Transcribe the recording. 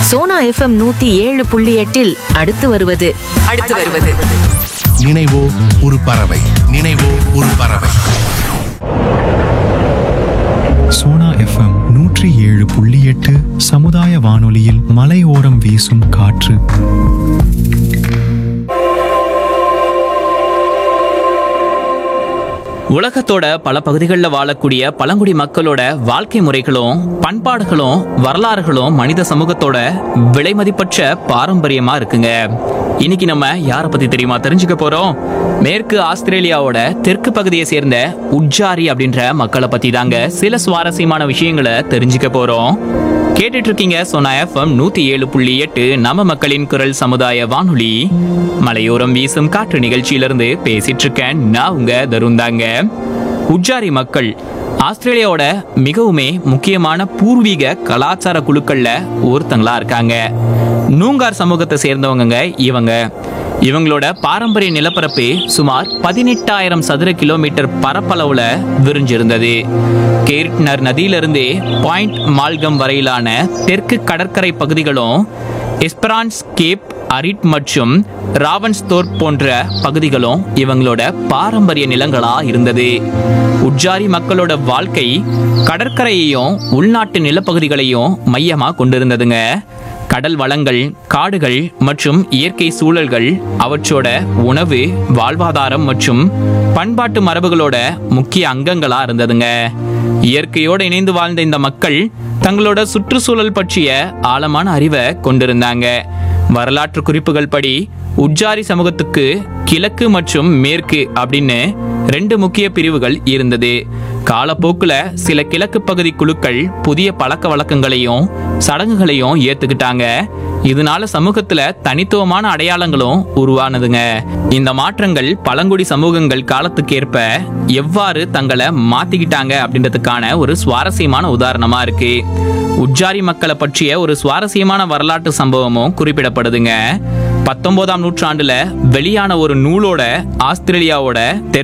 Sona FM நூத்தி ஏழு புள்ளி எட்டில் அடுத்து வருவது அடுத்து வருவது நினைவோ ஒரு பறவை நினைவோ ஒரு பறவை சோனா எஃப்எம் நூற்றி ஏழு புள்ளி எட்டு சமுதாய வானொலியில் மலையோரம் வீசும் காற்று உலகத்தோட பல பகுதிகளில் வாழக்கூடிய பழங்குடி மக்களோட வாழ்க்கை முறைகளும் பண்பாடுகளும் வரலாறுகளும் மனித சமூகத்தோட விலைமதிப்பற்ற பாரம்பரியமா இருக்குங்க இன்னைக்கு நம்ம யாரை பத்தி தெரியுமா தெரிஞ்சுக்க போறோம் மேற்கு ஆஸ்திரேலியாவோட தெற்கு பகுதியை சேர்ந்த உட்ஜாரி அப்படின்ற மக்களை பத்தி தாங்க சில சுவாரஸ்யமான விஷயங்களை தெரிஞ்சுக்க போறோம் கேட்டுட்டு இருக்கீங்க சோனா எஃப்எம் நூத்தி ஏழு புள்ளி எட்டு நம்ம மக்களின் குரல் சமுதாய வானொலி மலையோரம் வீசும் காற்று நிகழ்ச்சியிலிருந்து பேசிட்டு இருக்கேன் நான் உங்க தருந்தாங்க உஜ்ஜாரி மக்கள் ஆஸ்திரேலியாவோட மிகவுமே முக்கியமான பூர்வீக கலாச்சார குழுக்கள்ல ஒருத்தங்களா இருக்காங்க நூங்கார் சமூகத்தை சேர்ந்தவங்க இவங்க இவங்களோட பாரம்பரிய நிலப்பரப்பு சுமார் பதினெட்டாயிரம் சதுர கிலோமீட்டர் பரப்பளவுல விரிஞ்சிருந்தது கேர்ட்னர் நதியிலிருந்து பாயிண்ட் மால்கம் வரையிலான தெற்கு கடற்கரை பகுதிகளும் எஸ்பரான்ஸ் கேப் அரிட் மற்றும் ராவன்ஸ்தோர் போன்ற பகுதிகளும் இவங்களோட பாரம்பரிய நிலங்களா இருந்தது உட்ஜாரி மக்களோட வாழ்க்கை கடற்கரையையும் உள்நாட்டு நிலப்பகுதிகளையும் மையமா கொண்டிருந்ததுங்க கடல் வளங்கள் காடுகள் மற்றும் இயற்கை சூழல்கள் அவற்றோட உணவு வாழ்வாதாரம் மற்றும் பண்பாட்டு மரபுகளோட முக்கிய அங்கங்களா இருந்ததுங்க இயற்கையோடு இணைந்து வாழ்ந்த இந்த மக்கள் தங்களோட சுற்றுச்சூழல் பற்றிய ஆழமான அறிவை கொண்டிருந்தாங்க வரலாற்று குறிப்புகள் படி உட்ஜாரி சமூகத்துக்கு கிழக்கு மற்றும் மேற்கு அப்படின்னு ரெண்டு முக்கிய பிரிவுகள் இருந்தது காலப்போக்குல சில கிழக்கு பகுதி குழுக்கள் புதிய பழக்க வழக்கங்களையும் சடங்குகளையும் ஏத்துக்கிட்டாங்க இதனால சமூகத்துல தனித்துவமான அடையாளங்களும் உருவானதுங்க இந்த மாற்றங்கள் பழங்குடி சமூகங்கள் காலத்துக்கேற்ப எவ்வாறு தங்களை மாத்திக்கிட்டாங்க அப்படின்றதுக்கான ஒரு சுவாரஸ்யமான உதாரணமா இருக்கு உட்ஜாரி மக்களை பற்றிய ஒரு சுவாரஸ்யமான வரலாற்று சம்பவமும் குறிப்பிடப்படுதுங்க பத்தொன்பதாம் நூற்றாண்டுல வெளியான ஒரு நூலோட ஆஸ்திரேலியாவோட தெற்கு